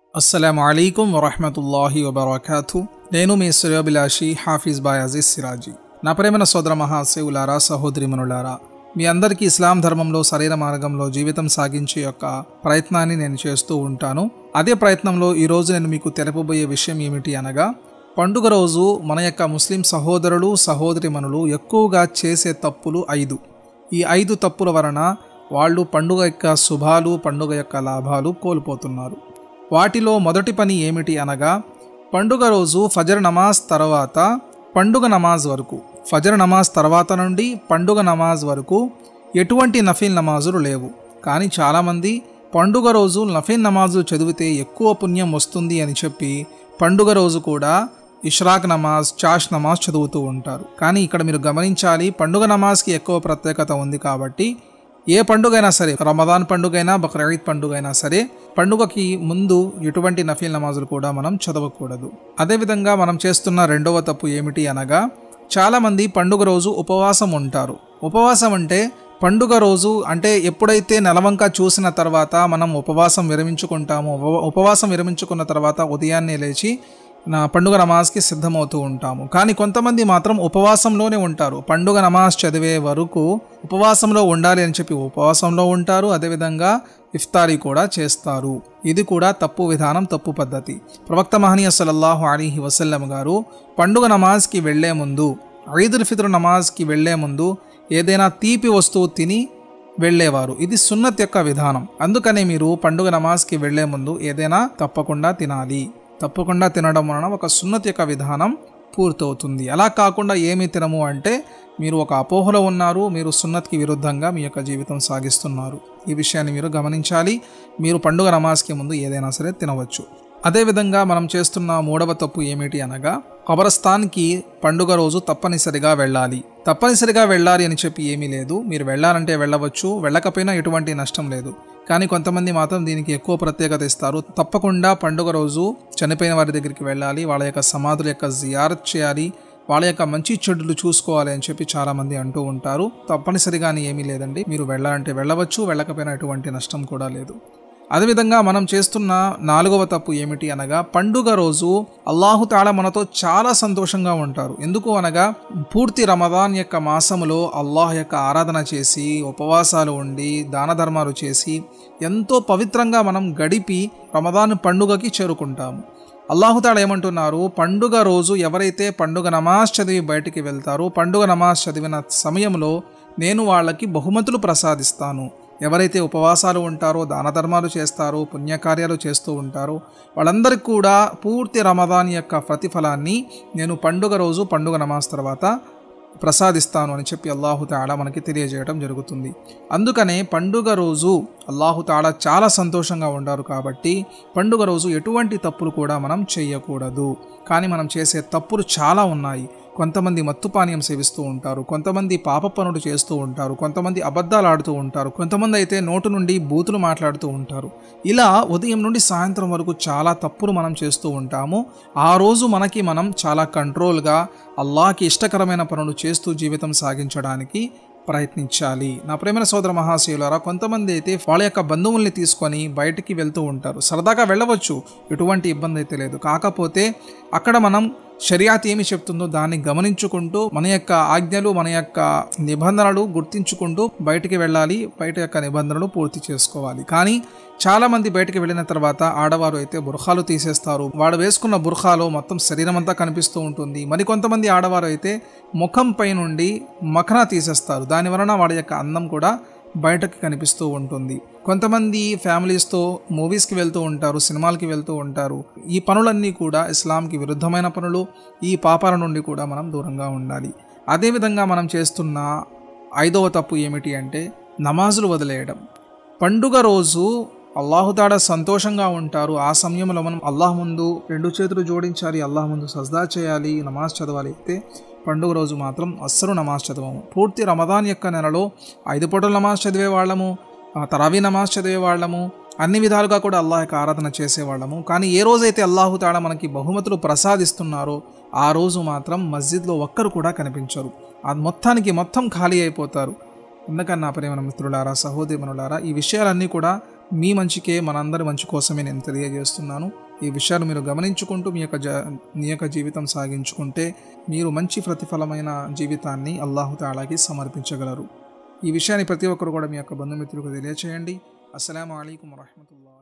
అస్సలాము అలైకుం వరహమతుల్లాహి వబర్కాతు నేను మీ శ్రేయోభిలాషి హాఫీజ్ బాయ్ అజీజ్ సిరాజీ నా ప్రేమన సోదర మహాశివులారా సహోదరిమనులారా మీ అందరికీ ఇస్లాం ధర్మంలో సరైన మార్గంలో జీవితం సాగించే యొక్క ప్రయత్నాన్ని నేను చేస్తూ ఉంటాను అదే ప్రయత్నంలో ఈరోజు నేను మీకు తెలుపబోయే విషయం ఏమిటి అనగా పండుగ రోజు మన యొక్క ముస్లిం సహోదరులు సహోదరిమనులు ఎక్కువగా చేసే తప్పులు ఐదు ఈ ఐదు తప్పుల వలన వాళ్ళు పండుగ యొక్క శుభాలు పండుగ యొక్క లాభాలు కోల్పోతున్నారు వాటిలో మొదటి పని ఏమిటి అనగా పండుగ రోజు ఫజర్ నమాజ్ తర్వాత పండుగ నమాజ్ వరకు ఫజర్ నమాజ్ తర్వాత నుండి పండుగ నమాజ్ వరకు ఎటువంటి నఫీల్ నమాజులు లేవు కానీ చాలామంది పండుగ రోజు నఫీల్ నమాజులు చదివితే ఎక్కువ పుణ్యం వస్తుంది అని చెప్పి పండుగ రోజు కూడా ఇష్రాక్ నమాజ్ చాష్ నమాజ్ చదువుతూ ఉంటారు కానీ ఇక్కడ మీరు గమనించాలి పండుగ నమాజ్కి ఎక్కువ ప్రత్యేకత ఉంది కాబట్టి ఏ పండుగ అయినా సరే రమదాన్ పండుగ అయినా బక్రీద్ పండుగ అయినా సరే పండుగకి ముందు ఎటువంటి నఫీల్ నమాజులు కూడా మనం చదవకూడదు అదేవిధంగా మనం చేస్తున్న రెండవ తప్పు ఏమిటి అనగా చాలామంది పండుగ రోజు ఉపవాసం ఉంటారు ఉపవాసం అంటే పండుగ రోజు అంటే ఎప్పుడైతే నెలవంక చూసిన తర్వాత మనం ఉపవాసం విరమించుకుంటామో ఉప- ఉపవాసం విరమించుకున్న తర్వాత ఉదయాన్నే లేచి నా పండుగ నమాజ్కి సిద్ధమవుతూ ఉంటాము కానీ కొంతమంది మాత్రం ఉపవాసంలోనే ఉంటారు పండుగ నమాజ్ చదివే వరకు ఉపవాసంలో ఉండాలి అని చెప్పి ఉపవాసంలో ఉంటారు అదేవిధంగా ఇఫ్తారీ కూడా చేస్తారు ఇది కూడా తప్పు విధానం తప్పు పద్ధతి ప్రవక్త మహనీయ సల్లల్లాహు అలీహి వసల్లం గారు పండుగ నమాజ్కి వెళ్లే ముందు ఈదుల్ ఫిత్ర్ నమాజ్కి వెళ్లే ముందు ఏదైనా తీపి వస్తువు తిని వెళ్ళేవారు ఇది సున్నత్ యొక్క విధానం అందుకనే మీరు పండుగ నమాజ్కి వెళ్లే ముందు ఏదైనా తప్పకుండా తినాలి తప్పకుండా తినడం వలన ఒక సున్నత్ యొక్క విధానం పూర్తవుతుంది అలా కాకుండా ఏమి తినము అంటే మీరు ఒక అపోహలో ఉన్నారు మీరు సున్నత్కి విరుద్ధంగా మీ యొక్క జీవితం సాగిస్తున్నారు ఈ విషయాన్ని మీరు గమనించాలి మీరు పండుగ నమాజ్కి ముందు ఏదైనా సరే తినవచ్చు అదేవిధంగా మనం చేస్తున్న మూడవ తప్పు ఏమిటి అనగా కబరస్థాన్కి పండుగ రోజు తప్పనిసరిగా వెళ్ళాలి తప్పనిసరిగా వెళ్ళాలి అని చెప్పి ఏమీ లేదు మీరు వెళ్ళాలంటే వెళ్ళవచ్చు వెళ్ళకపోయినా ఎటువంటి నష్టం లేదు కానీ కొంతమంది మాత్రం దీనికి ఎక్కువ ప్రత్యేకత ఇస్తారు తప్పకుండా పండుగ రోజు చనిపోయిన వారి దగ్గరికి వెళ్ళాలి వాళ్ళ యొక్క సమాధుల యొక్క జియారత్ చేయాలి వాళ్ళ యొక్క మంచి చెడులు చూసుకోవాలి అని చెప్పి చాలామంది అంటూ ఉంటారు తప్పనిసరిగా అని ఏమీ లేదండి మీరు వెళ్ళాలంటే వెళ్ళవచ్చు వెళ్ళకపోయినా ఎటువంటి నష్టం కూడా లేదు అదేవిధంగా మనం చేస్తున్న నాలుగవ తప్పు ఏమిటి అనగా పండుగ రోజు అల్లాహు తాళ మనతో చాలా సంతోషంగా ఉంటారు ఎందుకు అనగా పూర్తి రమదాన్ యొక్క మాసములో అల్లాహ్ యొక్క ఆరాధన చేసి ఉపవాసాలు ఉండి దాన ధర్మాలు చేసి ఎంతో పవిత్రంగా మనం గడిపి రమదాన్ పండుగకి చేరుకుంటాము అల్లాహుతాళ ఏమంటున్నారు పండుగ రోజు ఎవరైతే పండుగ నమాజ్ చదివి బయటికి వెళ్తారో పండుగ నమాజ్ చదివిన సమయంలో నేను వాళ్ళకి బహుమతులు ప్రసాదిస్తాను ఎవరైతే ఉపవాసాలు ఉంటారో దాన ధర్మాలు చేస్తారో పుణ్యకార్యాలు చేస్తూ ఉంటారో వాళ్ళందరికీ కూడా పూర్తి రమదాన్ యొక్క ప్రతిఫలాన్ని నేను పండుగ రోజు పండుగ నమాజ్ తర్వాత ప్రసాదిస్తాను అని చెప్పి అల్లాహు తాళా మనకి తెలియజేయడం జరుగుతుంది అందుకనే పండుగ రోజు అల్లాహు తాళా చాలా సంతోషంగా ఉండారు కాబట్టి పండుగ రోజు ఎటువంటి తప్పులు కూడా మనం చేయకూడదు కానీ మనం చేసే తప్పులు చాలా ఉన్నాయి కొంతమంది మత్తుపానీయం సేవిస్తూ ఉంటారు కొంతమంది పాప పనులు చేస్తూ ఉంటారు కొంతమంది అబద్ధాలు ఆడుతూ ఉంటారు కొంతమంది అయితే నోటు నుండి బూతులు మాట్లాడుతూ ఉంటారు ఇలా ఉదయం నుండి సాయంత్రం వరకు చాలా తప్పులు మనం చేస్తూ ఉంటాము ఆ రోజు మనకి మనం చాలా కంట్రోల్గా అల్లాహకి ఇష్టకరమైన పనులు చేస్తూ జీవితం సాగించడానికి ప్రయత్నించాలి నా ప్రేమైన సోదర మహాశయులారా కొంతమంది అయితే వాళ్ళ యొక్క బంధువుల్ని తీసుకొని బయటికి వెళ్తూ ఉంటారు సరదాగా వెళ్ళవచ్చు ఎటువంటి ఇబ్బంది అయితే లేదు కాకపోతే అక్కడ మనం షరియాత్ ఏమి చెప్తుందో దాన్ని గమనించుకుంటూ మన యొక్క ఆజ్ఞలు మన యొక్క నిబంధనలు గుర్తించుకుంటూ బయటికి వెళ్ళాలి బయట యొక్క నిబంధనలు పూర్తి చేసుకోవాలి కానీ చాలా మంది బయటికి వెళ్ళిన తర్వాత ఆడవారు అయితే బుర్ఖాలు తీసేస్తారు వాడు వేసుకున్న బుర్ఖాలో మొత్తం శరీరం అంతా కనిపిస్తూ ఉంటుంది మరికొంతమంది ఆడవారు అయితే ముఖం పై నుండి మఖనా తీసేస్తారు దాని వలన వాడి యొక్క అందం కూడా బయటకు కనిపిస్తూ ఉంటుంది కొంతమంది ఫ్యామిలీస్తో మూవీస్కి వెళ్తూ ఉంటారు సినిమాలకి వెళ్తూ ఉంటారు ఈ పనులన్నీ కూడా ఇస్లాంకి విరుద్ధమైన పనులు ఈ పాపాల నుండి కూడా మనం దూరంగా ఉండాలి అదేవిధంగా మనం చేస్తున్న ఐదవ తప్పు ఏమిటి అంటే నమాజులు వదిలేయడం పండుగ రోజు అల్లాహుతాడ సంతోషంగా ఉంటారు ఆ సమయంలో మనం అల్లాహ్ ముందు రెండు చేతులు జోడించాలి అల్లాహ్ ముందు సజ్దా చేయాలి నమాజ్ చదవాలి అయితే పండుగ రోజు మాత్రం అస్సలు నమాజ్ చదవము పూర్తి రమదాన్ యొక్క నెలలో ఐదు పూటల నమాజ్ చదివే వాళ్ళము ఆ తరావీ నమాజ్ చదివే వాళ్ళము అన్ని విధాలుగా కూడా అల్లాహ్ యొక్క ఆరాధన చేసేవాళ్ళము కానీ ఏ రోజైతే అల్లాహు తాడ మనకి బహుమతులు ప్రసాదిస్తున్నారో ఆ రోజు మాత్రం మస్జిద్లో ఒక్కరు కూడా కనిపించరు ఆ మొత్తానికి మొత్తం ఖాళీ అయిపోతారు ఎందుకన్నా ప్రేమ మిత్రులారా సహోదరులారా ఈ విషయాలన్నీ కూడా మీ మంచికే మనందరి మంచి కోసమే నేను తెలియజేస్తున్నాను ఈ విషయాలు మీరు గమనించుకుంటూ మీ యొక్క జ మీ యొక్క జీవితం సాగించుకుంటే మీరు మంచి ప్రతిఫలమైన జీవితాన్ని అల్లాహుతాలాకి సమర్పించగలరు ఈ విషయాన్ని ప్రతి ఒక్కరు కూడా మీ యొక్క బంధుమిత్రులకు తెలియచేయండి అస్సలం అయికం వరహమతుల్లా